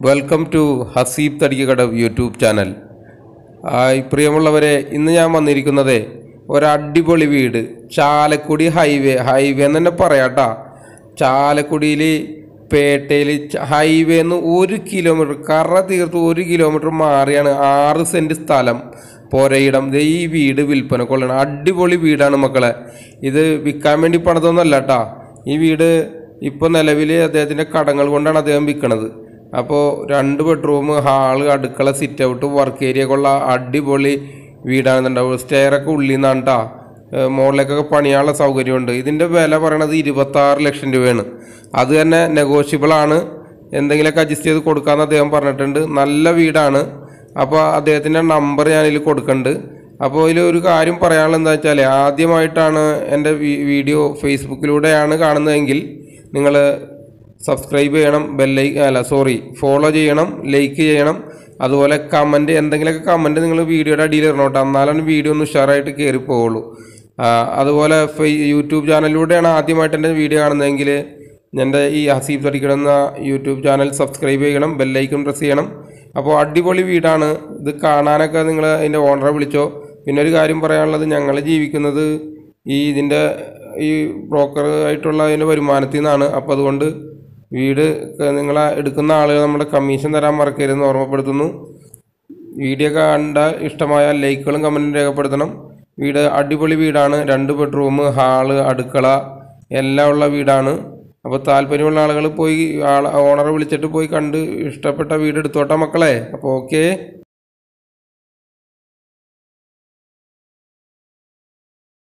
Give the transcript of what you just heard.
welcome to Haseeb Thadikkadavu YouTube channel hi പ്രിയമുള്ളവരെ ഇന്ന് ഞാൻ വന്നിരിക്കുന്നത് ഒരടിപൊളി വീട് ചാലക്കുടി ഹൈവേ ഹൈവേ എന്ന് തന്നെ പറയാട്ടാ ചാലക്കുടിയിൽ പേട്ടയിൽ ഹൈവേ നിന്ന് ഒരു കിലോമീറ്റർ കറ തീർത്ത് ഒരു കിലോമീറ്റർ മാറിയാണ് ആറ് സെൻറ്റ് സ്ഥലം പുരയിടം ദേ ഈ വീട് വിൽപ്പന കൊള്ളണം അടിപൊളി വീടാണ് മക്കളെ ഇത് വിൽക്കാൻ വേണ്ടി പണിതൊന്നുമല്ല കേട്ടാ ഈ വീട് ഇപ്പോൾ നിലവിൽ അദ്ദേഹത്തിൻ്റെ കടങ്ങൾ കൊണ്ടാണ് അദ്ദേഹം വിൽക്കണത് അപ്പോൾ രണ്ട് ബെഡ്റൂം ഹാള് അടുക്കള സിറ്റ് ഔട്ട് വർക്ക് ഏരിയ ഒക്കെ ഉള്ള അടിപൊളി വീടാണെന്നുണ്ടാവും സ്റ്റെയറൊക്കെ ഉള്ളിൽ നിന്നാണ് കേട്ടോ മുകളിലേക്കൊക്കെ പണിയാനുള്ള സൗകര്യമുണ്ട് ഇതിൻ്റെ വില പറയണത് ഇരുപത്താറ് ലക്ഷം രൂപയാണ് അത് തന്നെ നെഗോഷ്യബിൾ ആണ് എന്തെങ്കിലുമൊക്കെ അഡ്ജസ്റ്റ് ചെയ്ത് കൊടുക്കാമെന്ന് അദ്ദേഹം പറഞ്ഞിട്ടുണ്ട് നല്ല വീടാണ് അപ്പോൾ അദ്ദേഹത്തിൻ്റെ നമ്പർ ഞാനിതിൽ കൊടുക്കുന്നുണ്ട് അപ്പോൾ ഇതിൽ ഒരു കാര്യം പറയാനുള്ളത് എന്താ വെച്ചാൽ ആദ്യമായിട്ടാണ് എൻ്റെ വീഡിയോ ഫേസ്ബുക്കിലൂടെയാണ് കാണുന്നതെങ്കിൽ നിങ്ങൾ സബ്സ്ക്രൈബ് ചെയ്യണം ബെല്ലൈ അല്ല സോറി ഫോളോ ചെയ്യണം ലൈക്ക് ചെയ്യണം അതുപോലെ കമൻറ്റ് എന്തെങ്കിലുമൊക്കെ കമൻറ്റ് നിങ്ങൾ വീഡിയോയുടെ അടിയിൽ ഇടണം കേട്ടോ എന്നാലാണ് വീഡിയോ ഒന്ന് ഉഷാറായിട്ട് കയറി പോവുള്ളൂ ആ, അതുപോലെ ഫെ- യൂട്യൂബ് ചാനലിലൂടെയാണ് ആദ്യമായിട്ട് എൻ്റെ വീഡിയോ കാണുന്നതെങ്കിൽ എൻ്റെ ഈ ഹസീബ് തടിക്കിടുന്ന യൂട്യൂബ് ചാനൽ സബ്സ്ക്രൈബ് ചെയ്യണം ബെല്ലൈക്കൺ പ്രസ് ചെയ്യണം അപ്പോൾ അടിപൊളി വീടാണ് ഇത് കാണാനൊക്കെ നിങ്ങൾ അതിൻ്റെ ഓണറെ വിളിച്ചോ പിന്നെ ഒരു കാര്യം പറയാനുള്ളത് ഞങ്ങൾ ജീവിക്കുന്നത് ഈ ഇതിൻ്റെ ഈ ബ്രോക്കർ ആയിട്ടുള്ള അതിൻ്റെ വരുമാനത്തിൽ നിന്നാണ് അപ്പോൾ അതുകൊണ്ട് വീട് നിങ്ങൾ എടുക്കുന്ന ആളുകൾ നമ്മുടെ കമ്മീഷൻ തരാൻ മറക്കരുതെന്ന് ഓർമ്മപ്പെടുത്തുന്നു വീഡിയോ കണ്ട ഇഷ്ടമായ ലൈക്കുകളും കമൻറ്റും രേഖപ്പെടുത്തണം വീട് അടിപൊളി വീടാണ് രണ്ട് ബെഡ്റൂം ഹാള് അടുക്കള എല്ലാം ഉള്ള വീടാണ് അപ്പോൾ താല്പര്യമുള്ള ആളുകൾ പോയി ആള ഓണറെ വിളിച്ചിട്ട് പോയി കണ്ട് ഇഷ്ടപ്പെട്ട വീട് എടുത്തോട്ടെ മക്കളെ അപ്പോൾ ഓക്കേ